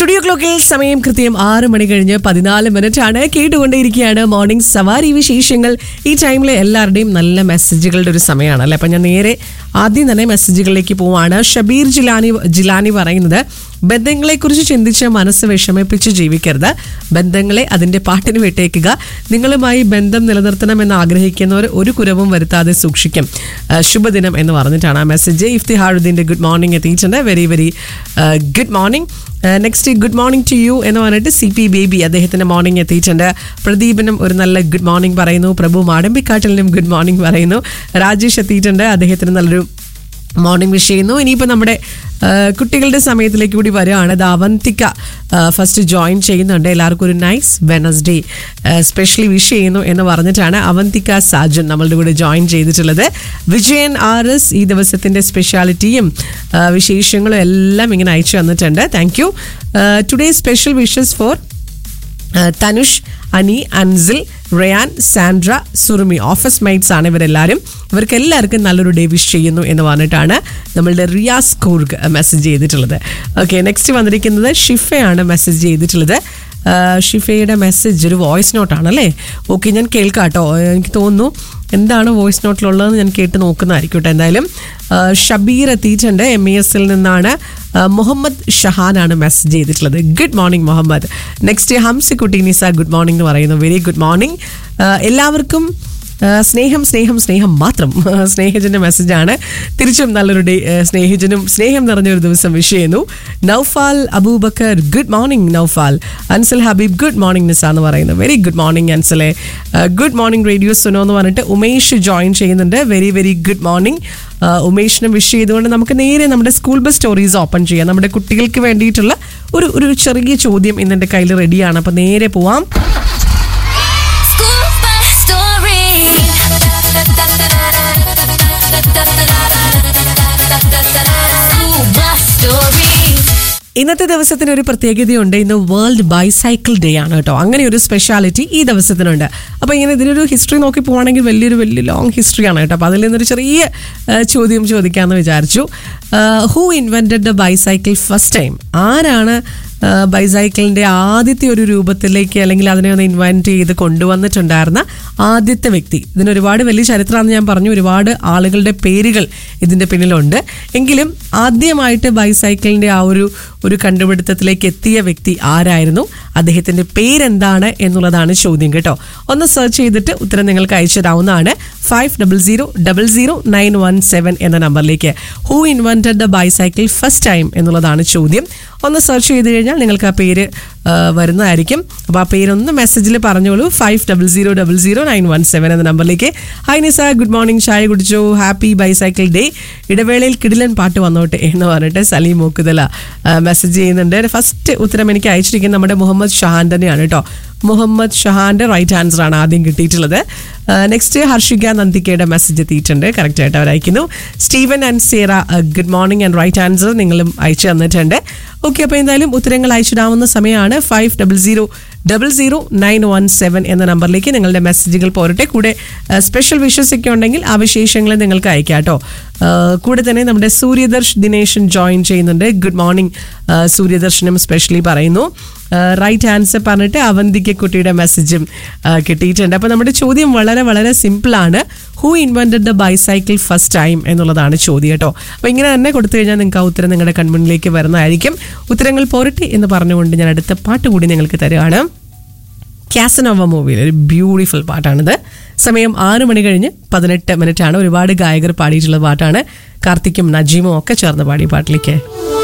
Studio ക്ലോക്കിൽ സമയം കൃത്യം ആറ് മണി കഴിഞ്ഞ് പതിനാല് മിനിറ്റ് ആണ് കേട്ടുകൊണ്ടേയിരിക്കുകയാണ് മോർണിംഗ് സവാരി വിശേഷങ്ങൾ ഈ ടൈമിൽ എല്ലാവരുടെയും നല്ല മെസ്സേജുകളുടെ ഒരു സമയമാണ് അല്ലെ അപ്പം ഞാൻ നേരെ ആദ്യം തന്നെ മെസ്സേജുകളിലേക്ക് പോവാണ് ഷബീർ ജിലാനി ജിലാനി പറയുന്നത് ബന്ധങ്ങളെക്കുറിച്ച് ചിന്തിച്ച് മനസ്സ് വിഷമിപ്പിച്ച് ജീവിക്കരുത് ബന്ധങ്ങളെ അതിന്റെ പാട്ടിന് വിട്ടേക്കുക നിങ്ങളുമായി ബന്ധം നിലനിർത്തണമെന്ന് ആഗ്രഹിക്കുന്നവർ ഒരു കുരവും വരുത്താതെ സൂക്ഷിക്കും ആ, ശുഭദിനം എന്ന് പറഞ്ഞിട്ടാണ് ആ മെസ്സേജ് ഇഫ്തിഹാറുദ്ദീൻ്റെ ഗുഡ് മോർണിംഗ് എത്തിയിട്ടുണ്ട് very very good morning next good morning to you എന്ന് പറഞ്ഞിട്ട് സി പി ബേബി അദ്ദേഹത്തിന്റെ മോർണിംഗ് എത്തിയിട്ടുണ്ട് പ്രദീപിനും ഒരു നല്ല ഗുഡ് മോർണിംഗ് പറയുന്നു പ്രഭു മാടമ്പിക്കാട്ടിലിനും ഗുഡ് മോർണിംഗ് പറയുന്നു രാജേഷ് എത്തിയിട്ടുണ്ട് അദ്ദേഹത്തിന് നല്ലൊരു മോർണിംഗ് വിഷ് ചെയ്യുന്നു ഇനിയിപ്പോൾ നമ്മുടെ ആ, കുട്ടികളുടെ സമയത്തിലേക്ക് കൂടി വരികയാണ് ഇത് അവന്തിക ഫസ്റ്റ് ജോയിൻ ചെയ്യുന്നുണ്ട് എല്ലാവർക്കും ഒരു നൈസ് വെനസ്ഡേ സ്പെഷ്യലി വിഷ് ചെയ്യുന്നു എന്ന് പറഞ്ഞിട്ടാണ് അവന്തിക സാജൻ നമ്മളുടെ കൂടെ ജോയിൻ ചെയ്തിട്ടുള്ളത് വിജയൻ ആർ എസ് ഈ ദിവസത്തിൻ്റെ സ്പെഷ്യാലിറ്റിയും ആ, വിശേഷങ്ങളും എല്ലാം ഇങ്ങനെ അയച്ചു തന്നിട്ടുണ്ട് thank you today special wishes for ഏഹ് Tanush Ani Ansil Rayan Sandra Surumi office mates ആണ് ഇവരെല്ലാവരും ഇവർക്ക് എല്ലാവർക്കും നല്ലൊരു ഡേ വിഷ് ചെയ്യുന്നു എന്ന് പറഞ്ഞിട്ടാണ് നമ്മളുടെ റിയാസ് കൂർഗ് മെസ്സേജ് ചെയ്തിട്ടുള്ളത് ഓക്കെ നെക്സ്റ്റ് വന്നിരിക്കുന്നത് ഷിഫയാണ് മെസ്സേജ് ചെയ്തിട്ടുള്ളത് ഏഹ് ഷിഫയുടെ മെസ്സേജ് ഒരു വോയിസ് നോട്ടാണ് അല്ലേ ഓക്കെ ഞാൻ കേൾക്കാം കേട്ടോ എനിക്ക് തോന്നുന്നു എന്താണ് വോയിസ് നോട്ടിലുള്ളതെന്ന് ഞാൻ കേട്ട് നോക്കുന്നതായിരിക്കും കേട്ടോ എന്തായാലും ആ, ഷബീർ എത്തിയിട്ടുണ്ട് എം ഇ എസിൽ നിന്നാണ് ആ, മുഹമ്മദ് ഷഹാനാണ് മെസ്സേജ് ചെയ്തിട്ടുള്ളത് good morning Muhammad next Hamsikutty Nisa good morning എന്ന് പറയുന്നു വെരി ഗുഡ് മോർണിംഗ് എല്ലാവർക്കും ആ, സ്നേഹം സ്നേഹം സ്നേഹം മാത്രം സ്നേഹജന്റെ മെസ്സേജാണ് തിരിച്ചും നല്ലൊരു ഡേ ആ, സ്നേഹജനും സ്നേഹം നിറഞ്ഞൊരു ദിവസം വിഷ് ചെയ്യുന്നു Naufal Abubakar good morning Naufal Ansal Habib good morning Nisa എന്ന് പറയുന്നു വെരി ഗുഡ് മോർണിംഗ് അൻസലെ ഗുഡ് മോർണിംഗ് റേഡിയോ സുനോ എന്ന് പറഞ്ഞിട്ട് ഉമേഷ് ജോയിൻ ചെയ്യുന്നുണ്ട് വെരി വെരി ഗുഡ് മോർണിംഗ് ഉമേഷിനെ വിഷ് ചെയ്തുകൊണ്ട് നമുക്ക് നേരെ നമ്മുടെ സ്കൂൾ ബസ് സ്റ്റോറീസ് ഓപ്പൺ ചെയ്യാം നമ്മുടെ കുട്ടികൾക്ക് വേണ്ടിയിട്ടുള്ള ഒരു ഒരു ചെറിയ ചോദ്യം ഇന്ന് എൻ്റെ കയ്യിൽ റെഡിയാണ് അപ്പം നേരെ പോവാം School bus story. School bus story. ഇന്നത്തെ ദിവസത്തിന് ഒരു പ്രത്യേകതയുണ്ട് ഇന്ന് വേൾഡ് ബൈസൈക്കിൾ ഡേ ആണ് കേട്ടോ അങ്ങനെ ഒരു സ്പെഷ്യാലിറ്റി ഈ ദിവസത്തിനുണ്ട് അപ്പോൾ ഇങ്ങനെ ഇതിനൊരു ഹിസ്റ്ററി നോക്കി പോവാണെങ്കിൽ വലിയൊരു വലിയ ലോങ് ഹിസ്റ്ററിയാണ് കേട്ടോ അപ്പോൾ അതിൽ നിന്നൊരു ചെറിയ ആ, ചോദ്യം ചോദിക്കാമെന്ന് വിചാരിച്ചു who invented the bicycle first time ആരാണ് ബൈസൈക്കിളിൻ്റെ ആദ്യത്തെ ഒരു രൂപത്തിലേക്ക് അല്ലെങ്കിൽ അതിനെ ഒന്ന് ഇൻവെൻറ്റ് ചെയ്ത് കൊണ്ടുവന്നിട്ടുണ്ടായിരുന്ന ആദ്യത്തെ വ്യക്തി ഇതിന് ഒരുപാട് വലിയ ചരിത്രമാണെന്ന് ഞാൻ പറഞ്ഞു ഒരുപാട് ആളുകളുടെ പേരുകൾ ഇതിൻ്റെ പിന്നിലുണ്ട് എങ്കിലും ആദ്യമായിട്ട് ബൈസൈക്കിളിൻ്റെ ആ ഒരു ഒരു കണ്ടുപിടുത്തത്തിലേക്ക് എത്തിയ വ്യക്തി ആരായിരുന്നു അദ്ദേഹത്തിൻ്റെ പേരെന്താണ് എന്നുള്ളതാണ് ചോദ്യം കേട്ടോ ഒന്ന് സെർച്ച് ചെയ്തിട്ട് ഉത്തരം നിങ്ങൾക്ക് അയച്ചിടാവുന്നതാണ് five double zero double zero nine one seven എന്ന നമ്പറിലേക്ക് who invented the bicycle first time എന്നുള്ളതാണ് ചോദ്യം ഒന്ന് സെർച്ച് ചെയ്ത് കഴിഞ്ഞാൽ നിങ്ങൾക്ക് ആ പേര് ആ, വരുന്നതായിരിക്കും അപ്പോൾ ആ പേരൊന്ന് മെസ്സേജിൽ പറഞ്ഞോളൂ five double zero double zero nine one seven എന്ന നമ്പറിലേക്ക് ഹായ് നിസ ഗുഡ് മോർണിംഗ് ചായ കുടിച്ചോ ഹാപ്പി ബൈസൈക്കിൾ ഡേ ഇടവേളയിൽ കിടിലൻ പാട്ട് വന്നോട്ടെ എന്ന് പറഞ്ഞിട്ട് സലീം മൂക്കുതല മെസ്സേജ് ചെയ്യുന്നുണ്ട് ഫസ്റ്റ് ഉത്തരം എനിക്ക് അയച്ചിരിക്കുന്നത് നമ്മുടെ മുഹമ്മദ് ഷഹാൻ തന്നെയാണ് കേട്ടോ മുഹമ്മദ് ഷഹാന്റെ റൈറ്റ് ആൻസർ ആണ് ആദ്യം കിട്ടിയിട്ടുള്ളത് നെക്സ്റ്റ് ഹർഷിക നന്ദിക്കയുടെ മെസ്സേജ് എത്തിയിട്ടുണ്ട് കറക്റ്റ് ആയിട്ട് അവർ അയക്കുന്നു Steven and Sarah good morning and right answer നിങ്ങളും അയച്ചു തന്നിട്ടുണ്ട് ഓക്കെ അപ്പോൾ എന്തായാലും ഉത്തരങ്ങൾ അയച്ചിടാവുന്ന സമയമാണ് five double zero double zero nine one seven എന്ന നമ്പറിലേക്ക് നിങ്ങളുടെ മെസ്സേജുകൾ പോരട്ടെ കൂടെ സ്പെഷ്യൽ വിഷസ് ഒക്കെ ഉണ്ടെങ്കിൽ ആ വിശേഷങ്ങൾ നിങ്ങൾക്ക് അയക്കാം കേട്ടോ കൂടെ തന്നെ നമ്മുടെ സൂര്യദർശ് ദിനേശൻ ജോയിൻ ചെയ്യുന്നുണ്ട് ഗുഡ് മോർണിംഗ് സൂര്യദർശനും സ്പെഷ്യലി പറയുന്നു റൈറ്റ് ആൻസർ പറഞ്ഞിട്ട് അവന്തിക കുട്ടിയുടെ മെസ്സേജും കിട്ടിയിട്ടുണ്ട് അപ്പോൾ നമ്മുടെ ചോദ്യം വളരെ വളരെ സിമ്പിളാണ് who invented the bicycle first time എന്നുള്ളതാണ് ചോദ്യം കേട്ടോ അപ്പോൾ ഇങ്ങനെ തന്നെ കൊടുത്തു കഴിഞ്ഞാൽ നിങ്ങൾക്ക് ആ ഉത്തരം നിങ്ങളുടെ കൺമുന്നിലേക്ക് വരുന്നതായിരിക്കും ഉത്തരങ്ങൾ പോരട്ടെ എന്ന് പറഞ്ഞുകൊണ്ട് ഞാൻ അടുത്ത പാട്ട് കൂടി നിങ്ങൾക്ക് തരുകയാണ് കാസനോവ മൂവിയിൽ ഒരു ബ്യൂട്ടിഫുൾ പാട്ടാണിത് സമയം ആറ് മണി കഴിഞ്ഞ് പതിനെട്ട് മിനിറ്റ് ആണ് ഒരുപാട് ഗായകർ പാടിയിട്ടുള്ള പാട്ടാണ് കാർത്തിക്കും നജീമും ഒക്കെ ചേർന്ന് പാടിയ പാട്ടിലേക്ക്